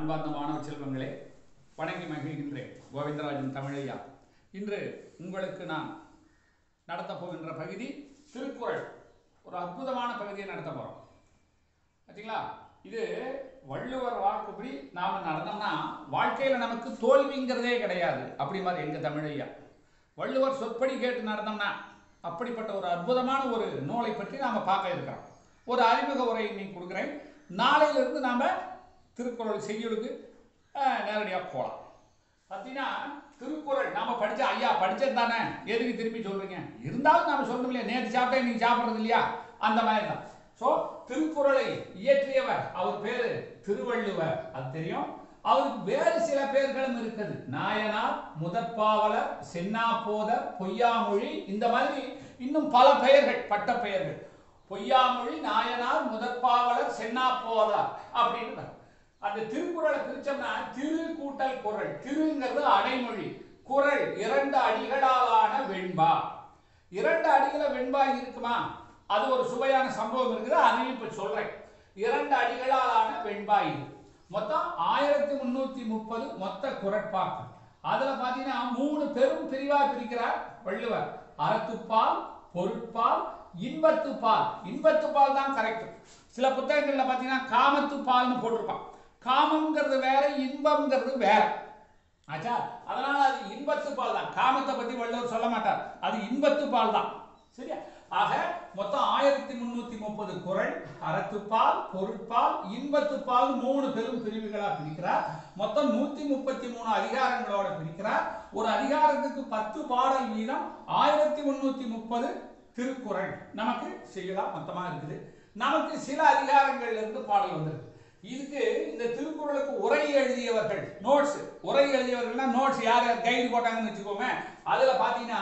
அன்பார்ந்த மாணவ செல்வங்களே வணங்கி மகிழ்கின்றேன் கோவிந்தராஜன் தமிழையா இன்று உங்களுக்கு நான் நடத்தப் போகின்ற பகுதி திருக்குறள் ஒரு அற்புதமான பகுதியை நடத்த போகிறோம் பார்த்தீங்களா இது வள்ளுவர் வாக்குப்படி நாம் நடந்தோம்னா வாழ்க்கையில் நமக்கு தோல்விங்கிறதே கிடையாது அப்படி மாதிரி எங்கள் தமிழையா வள்ளுவர் சொற்படி கேட்டு நடந்தோம்னா அப்படிப்பட்ட ஒரு அற்புதமான ஒரு நூலை பற்றி நாம் பார்க்க இருக்கிறோம் ஒரு அறிமுக உரை இன்னைக்கு கொடுக்குறேன் நாளையிலிருந்து நாம் திருக்குறள் செய்யுளுக்கு நேரடியாக போகலாம் பார்த்தீங்கன்னா திருக்குறள் நாம படிச்ச ஐயா படிச்சது தானே எதுக்கு திருப்பி சொல்றீங்க இருந்தாலும் நாம சொல்லணும் இல்லையா நேற்று சாப்பிட்டா இன்னைக்கு சாப்பிட்றது இல்லையா அந்த மாதிரி தான் ஸோ திருக்குறளை இயற்றியவர் அவர் பேரு திருவள்ளுவர் அது தெரியும் அவருக்கு வேறு சில பேர்களும் இருக்குது நாயனார் முதற்பாவலர் சென்னாப்போதர் பொய்யாமொழி இந்த மாதிரி இன்னும் பல பெயர்கள் பட்ட பெயர்கள் பொய்யாமொழி நாயனார் முதற்பாவலர் சென்னாப்போதர் அப்படின்னு அந்த திருக்குறளை பிரிச்சோம்னா திரு கூட்டல் குறள் திருங்கிறது அடைமொழி குறள் இரண்டு அடிகளாலான வெண்பா இரண்டு அடிகள வெண்பா இருக்குமா அது ஒரு சுவையான சம்பவம் இருக்குது அதையும் இப்ப சொல்றேன் இரண்டு அடிகளாலான வெண்பா இது மொத்தம் ஆயிரத்தி முன்னூத்தி முப்பது மொத்த குரட்பாக்கள் அதுல பாத்தீங்கன்னா மூணு பெரும் பிரிவா பிரிக்கிறார் வள்ளுவர் அறத்துப்பால் பொருட்பால் இன்பத்துப்பால் இன்பத்துப்பால் தான் கரெக்ட் சில புத்தகங்கள்ல பாத்தீங்கன்னா காமத்துப்பால்னு போட்டிருப்பான் காமம்ங்கிறது வேற இன்பம்ங்கிறது வேற ஆச்சா அதனால அது இன்பத்து பால் தான் காமத்தை பத்தி வள்ளுவர் சொல்ல மாட்டார் அது இன்பத்து பால் தான் சரியா ஆக மொத்தம் ஆயிரத்தி முன்னூத்தி முப்பது குறள் அறத்துப்பால் பொருட்பால் இன்பத்துப்பால் மூணு பெரும் பிரிவுகளா பிரிக்கிறார் மொத்தம் நூத்தி முப்பத்தி மூணு அதிகாரங்களோட பிரிக்கிறார் ஒரு அதிகாரத்துக்கு பத்து பாடல் வீதம் ஆயிரத்தி முன்னூத்தி முப்பது திருக்குறள் நமக்கு செய்யலாம் மொத்தமா இருக்குது நமக்கு சில அதிகாரங்கள்ல இருந்து பாடல் வந்திருக்கு இதுக்கு இந்த திருக்குறளுக்கு உரை எழுதியவர்கள் நோட்ஸ் உரை எழுதியவர்கள்னா நோட்ஸ் யார் யார் கைடு போட்டாங்கன்னு வச்சுக்கோங்க அதுல பாத்தீங்கன்னா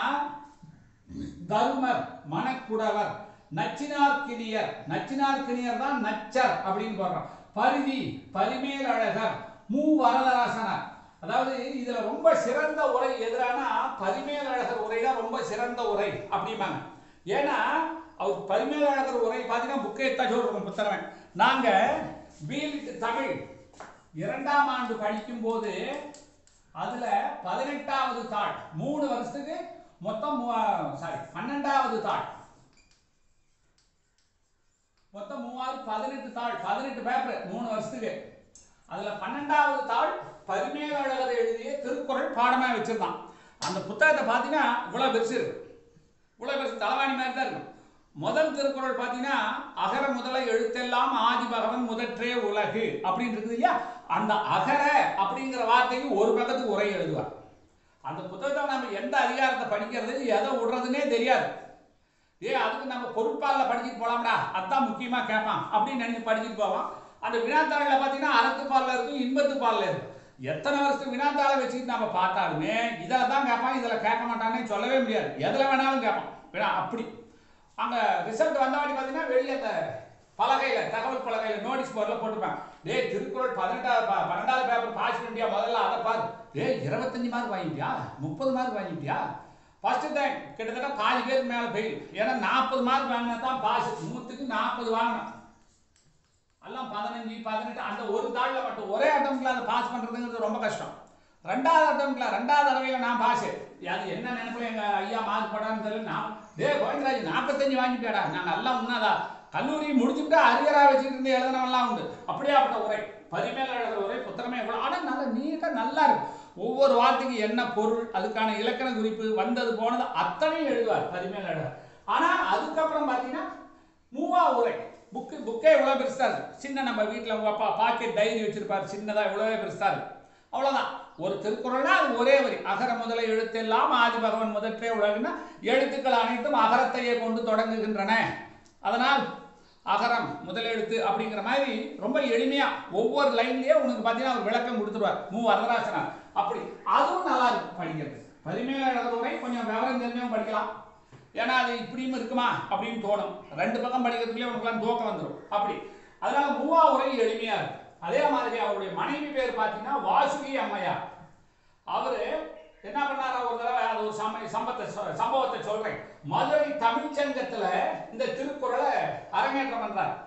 தர்மர் மணக்குடவர் நச்சினார்க்கினியர் நச்சினார்க்கினியர் தான் நச்சர் அப்படின்னு போடுறோம் பரிதி பரிமேலழகர் மூ வரதராசனர் அதாவது இதுல ரொம்ப சிறந்த உரை எதிரானா பரிமேலழகர் உரை தான் ரொம்ப சிறந்த உரை அப்படிம்பாங்க ஏன்னா அவர் பரிமேலழகர் உரை பார்த்தீங்கன்னா புக்கை எடுத்தா சொல்றோம் புத்தகம் நாங்க பிஎல்ட் தமிழ் இரண்டாம் ஆண்டு படிக்கும் போது அதுல பதினெட்டாவது தாள் மூணு வருஷத்துக்கு மொத்தம் சாரி பன்னெண்டாவது தாள் மொத்தம் மூவாயிரம் பதினெட்டு தாள் பதினெட்டு பேப்பர் மூணு வருஷத்துக்கு அதுல பன்னெண்டாவது தாள் பரிமேலழகர் எழுதிய திருக்குறள் பாடமா வச்சிருந்தான் அந்த புத்தகத்தை பார்த்தீங்கன்னா இவ்வளவு பெருசு இருக்கு இவ்வளவு பெருசு தலைவாணி மாதிரி தான் இருக்கும் முதல் திருக்குறள் பார்த்தீங்கன்னா அகர முதல எழுத்தெல்லாம் ஆதி பகவன் முதற்றே உலகு அப்படின்னு இருக்குது இல்லையா அந்த அகர அப்படிங்கிற வார்த்தைக்கு ஒரு பக்கத்துக்கு உரை எழுதுவார் அந்த புத்தகத்தை நம்ம எந்த அதிகாரத்தை படிக்கிறது எதை விடுறதுனே தெரியாது ஏ அதுக்கு நம்ம பொருட்பாலில் படிச்சுட்டு போலாம்டா அதான் முக்கியமாக கேட்பான் அப்படின்னு நினைச்சு படிச்சுட்டு போவோம் அந்த வினாத்தாளில் பார்த்தீங்கன்னா அறத்துப்பாலில் இருக்கும் இன்பத்துப்பாலில் இருக்கும் எத்தனை வருஷத்துக்கு வினாத்தாளை வச்சுக்கிட்டு நம்ம பார்த்தாலுமே இதில் தான் கேட்பான் இதில் கேட்க மாட்டான்னு சொல்லவே முடியாது எதில் வேணாலும் கேட்பான் வினா அப்படி அங்கே ரிசல்ட் வந்தவாடி பார்த்தீங்கன்னா வெளியே அந்த பலகையில் தகவல் பலகையில் நோட்டீஸ் போர்டில் போட்டிருப்பேன் டேய் திருக்குறள் பதினெட்டாவது ப- பன்னெண்டாவது பேப்பர் பாஸ் பண்ணிட்டியா முதல்ல அதை பாரு டேய் இருபத்தஞ்சு மார்க் வாங்கிட்டியா முப்பது மார்க் வாங்கிட்டியா ஃபர்ஸ்ட் டைம் கிட்டத்தட்ட பாதி பேருக்கு மேலே ஃபெயில் ஏன்னா நாற்பது மார்க் வாங்கினா தான் பாஸ் நூற்றுக்கு நாற்பது வாங்கணும் எல்லாம் பதினஞ்சு பதினெட்டு அந்த ஒரு தாளில் மட்டும் ஒரே அட்டம்ல அதை பாஸ் பண்ணுறதுங்கிறது ரொம்ப கஷ்டம் ரெண்டாவது அட்டம்ல ரெண்டாவது தடவையில் நான் பாஸ் அது என்ன நினைப்புல எங்க ஐயா மார்க் போடான்னு தெரியல நான் டே கோவிந்தராஜ் நாற்பத்தஞ்சு வாங்கிட்டேடா நான் நல்லா உண்ணாதா கல்லூரி முடிச்சுட்டு அரியரா வச்சுட்டு இருந்து எழுதினவெல்லாம் உண்டு அப்படியாப்பட்ட உரை பரிமேல எழுதுற உரை புத்தகமே எவ்வளோ ஆனால் நல்ல நீட்டாக நல்லா இருக்கு ஒவ்வொரு வார்த்தைக்கு என்ன பொருள் அதுக்கான இலக்கண குறிப்பு வந்தது போனது அத்தனையும் எழுதுவார் பரிமேல எழுதுவார் ஆனால் அதுக்கப்புறம் பார்த்தீங்கன்னா மூவா உரை புக்கு புக்கே இவ்வளோ பெருசாக இருக்கு சின்ன நம்ம வீட்டில் உங்கள் அப்பா பாக்கெட் டைரி வச்சிருப்பார் சின்னதாக இவ்வளோவே பெருசாக இருக்கு அவ்வளோதான் ஒரு திருக்குறள்னா அது ஒரே வரி அகர முதல எழுத்தெல்லாம் ஆதி பகவன் முதற்றே உலகுன்னா எழுத்துக்கள் அனைத்தும் அகரத்தையே கொண்டு தொடங்குகின்றன அதனால் அகரம் முதலெழுத்து அப்படிங்கிற மாதிரி ரொம்ப எளிமையா ஒவ்வொரு லைன்லயே உனக்கு பார்த்தீங்கன்னா ஒரு விளக்கம் கொடுத்துருவார் மு வரதராசனார் அப்படி அதுவும் நல்லா இருக்கும் படிக்கிறது பரிமேலழகர் உரை கொஞ்சம் விவரம் தெரிஞ்சவங்க படிக்கலாம் ஏன்னா அது இப்படியும் இருக்குமா அப்படின்னு தோணும் ரெண்டு பக்கம் படிக்கிறதுக்குள்ளே உனக்குலாம் தூக்கம் வந்துடும் அப்படி அதனால மூவா உரை எளிமையா இருக்கு அதே மாதிரி அவருடைய மனைவி பேர் பார்த்தீங்கன்னா வாசுகி அம்மையார் அவரு என்ன பண்ணாரா ஒரு தடவை அது ஒரு சம சம்பத்தை சொ- சம்பவத்தை சொல்றேன் மதுரை தமிழ்ச்சங்கத்துல இந்த திருக்குறளை அரங்கேற்றம் பண்றார்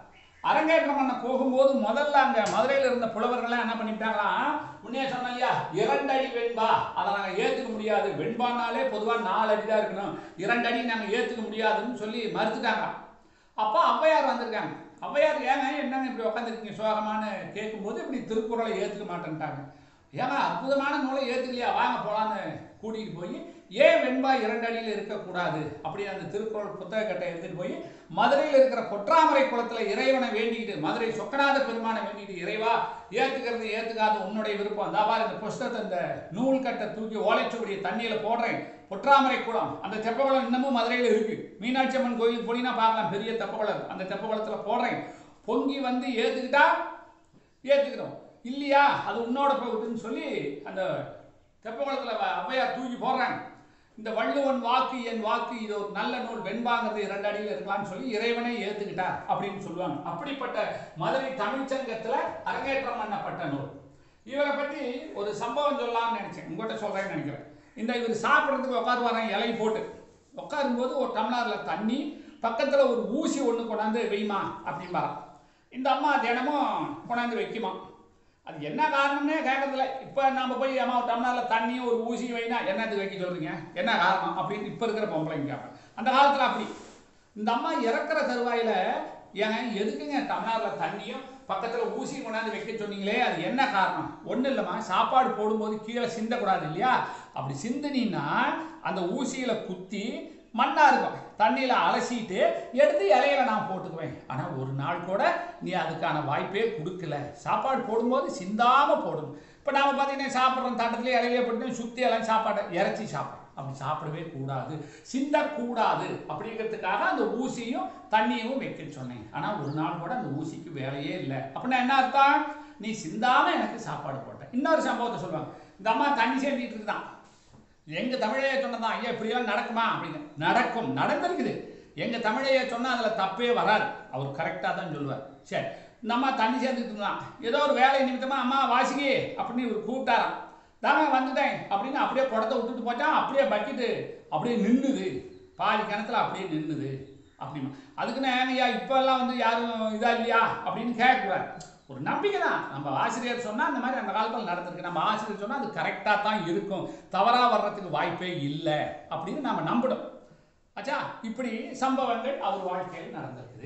அரங்கேற்றம் பண்ண போகும்போது முதல்ல அங்க மதுரையில இருந்த புலவர்கள்லாம் என்ன பண்ணிட்டாங்களா முன்னே சொன்ன இல்லையா இரண்டடி வெண்பா அதை நாங்கள் ஏத்துக்க முடியாது வெண்பானாலே பொதுவாக நாலு அடி தான் இருக்கணும் இரண்டு அடி நாங்கள் ஏத்துக்க முடியாதுன்னு சொல்லி மறுத்துட்டாங்க அப்போ ஔவையார் வந்திருக்காங்க ஔவையார் ஏங்க என்னங்க இப்படி உட்காந்துருக்கீங்க சோகமானு கேட்கும்போது இப்படி திருக்குறளை ஏற்றுக்க மாட்டேன்ட்டாங்க ஏங்க அற்புதமான நூலை ஏற்றுக்கலையா வாங்க போலான்னு கூட்டிகிட்டு போய் ஏன் வெண்பா இரண்டு அடியில் இருக்கக்கூடாது அப்படி அந்த திருக்குறள் புத்தக கட்டை எடுத்துட்டு போய் மதுரையில் இருக்கிற பொற்றாமரை குளத்தில் இறைவனை வேண்டிக்கிட்டு மதுரை சொக்கநாத பெருமானை வேண்டிக்கிட்டு இறைவா ஏற்றுக்கிறது ஏற்றுக்காத உன்னுடைய விருப்பம் அந்த பாரு இந்த புஸ்தகத்தை இந்த நூல் கட்டை தூக்கி ஓலைச்சுவடியை தண்ணியில் போடுறேன் பொற்றாமரை குளம் அந்த தெப்பகுளம் இன்னமும் மதுரையில் இருக்கு மீனாட்சி அம்மன் கோயிலுக்கு போனீங்கன்னா பார்க்கலாம் பெரிய தெப்பகுளம் அந்த தெப்பகுளத்தில் போடுறேன் பொங்கி வந்து ஏற்றுக்கிட்டா ஏற்றுக்கிறோம் இல்லையா அது உன்னோட போகுதுன்னு சொல்லி அந்த தெப்பகுளத்தில் ஔவையார் தூக்கி போடுறாங்க இந்த வள்ளுவன் வாக்கு என் வாக்கு இது ஒரு நல்ல நூல் வெண்பாங்கிறது இரண்டு அடியில் இருக்கலாம்னு சொல்லி இறைவனை ஏற்றுக்கிட்டார் அப்படின்னு சொல்லுவாங்க அப்படிப்பட்ட மதுரை தமிழ்ச்சங்கத்தில் அரங்கேற்றம் பண்ணப்பட்ட நூல் இவரை பற்றி ஒரு சம்பவம் சொல்லலாம்னு நினைச்சேன் உங்கள்கிட்ட சொல்கிறேன்னு நினைக்கிறேன் இந்த இவர் சாப்பிட்றதுக்கு உட்காருவாராம் இலை போட்டு உட்காரும்போது ஒரு டம்ளரில் தண்ணி பக்கத்தில் ஒரு ஊசி ஒன்று கொண்டாந்து வைமா அப்படிம்பாராம் இந்த அம்மா தினமும் கொண்டாந்து வைக்குமா அது என்ன காரணம்னே கேட்கறதில்ல இப்போ நம்ம போய் அம்மா ஒரு டம்ளரில் தண்ணியும் ஒரு ஊசி வைனா என்னத்துக்கு வைக்க சொல்கிறீங்க என்ன காரணம் அப்படின்னு இப்போ இருக்கிற பொம்பளைங்க கேட்பேன் அந்த காலத்தில் அப்படி இந்த அம்மா இறக்குற தருவாயில் ஏங்க எதுக்குங்க டம்ளரில் தண்ணியும் பக்கத்தில் ஊசி கொண்டாந்து வைக்க சொன்னீங்களே அது என்ன காரணம் ஒன்றும் இல்லைம்மா சாப்பாடு போடும்போது கீழே சிந்தக்கூடாது இல்லையா அப்படி சிந்தினீன்னா அந்த ஊசியில் குத்தி மண்ணாக இருக்கும் தண்ணியில் அலசிட்டு எடுத்து இலையில நான் போட்டுக்குவேன் ஆனால் ஒரு நாள் கூட நீ அதுக்கான வாய்ப்பே கொடுக்கல சாப்பாடு போடும்போது சிந்தாமல் போடணும் இப்போ நாம் பார்த்தீங்கன்னா சாப்பிட்றோம் தட்டத்துலேயே இலையிலே போட்டு சுற்றி எல்லாம் சாப்பாட்டை இறச்சி சாப்பிட்றோம் அப்படி சாப்பிடவே கூடாது சிந்தக்கூடாது அப்படிங்கிறதுக்காக அந்த ஊசியும் தண்ணியும் வைக்க சொன்னேன் ஆனால் ஒரு நாள் கூட அந்த ஊசிக்கு வேலையே இல்லை அப்படின்னா என்ன அர்த்தம் நீ சிந்தாமல் எனக்கு சாப்பாடு போட்ட இன்னொரு சம்பவத்தை சொல்லுவாங்க இந்த அம்மா தண்ணி சேர்ந்துட்டு இருக்குதான் எங்க தமிழையே சொன்னதான் ஐயா இப்படியெல்லாம் நடக்குமா அப்படின்னு நடக்கும் நடந்திருக்குது எங்க தமிழையே சொன்னா அதுல தப்பே வராது அவர் கரெக்டா தான் சொல்லுவார் சரி இந்த அம்மா தண்ணி சேர்ந்துட்டு இருந்தான் ஏதோ ஒரு வேலை நிமித்தமா அம்மா வாசிக்கி அப்படின்னு இவர் கூப்பிட்டாராம் தாங்க வந்துட்டேன் அப்படின்னு அப்படியே குடத்தை விட்டுட்டு போச்சான் அப்படியே பக்கெட்டு அப்படியே நின்னுது பாதி கிணத்துல அப்படியே நின்னுது அப்படிமா அதுக்குன்னு ஐயா இப்போ எல்லாம் வந்து யாரும் இதா இல்லையா அப்படின்னு கேட்கக்கூடாது ஒரு நம்பிக்கை தான் நம்ம ஆசிரியர் சொன்னால் அந்த மாதிரி அந்த காலத்தில் நடந்திருக்கு நம்ம ஆசிரியர் சொன்னால் அது கரெக்டாக தான் இருக்கும் தவறாக வர்றதுக்கு வாய்ப்பே இல்லை அப்படின்னு நம்ம நம்பணும் ஆச்சா இப்படி சம்பவங்கள் அவர் வாழ்க்கையில் நடந்திருக்குது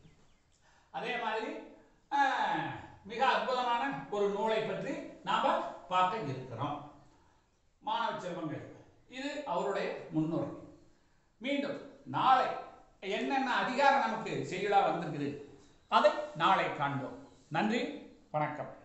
அதே மாதிரி ஆஹ், மிக அற்புதமான ஒரு நூலை பற்றி நாம் பார்க்க இருக்கிறோம் மாணவ செல்வங்கள் இது அவருடைய முன்னுரை மீண்டும் நாளை என்னென்ன அதிகாரம் நமக்கு செய்யலா வந்திருக்குது அதை நாளை காண்போம் நன்றி வணக்கம்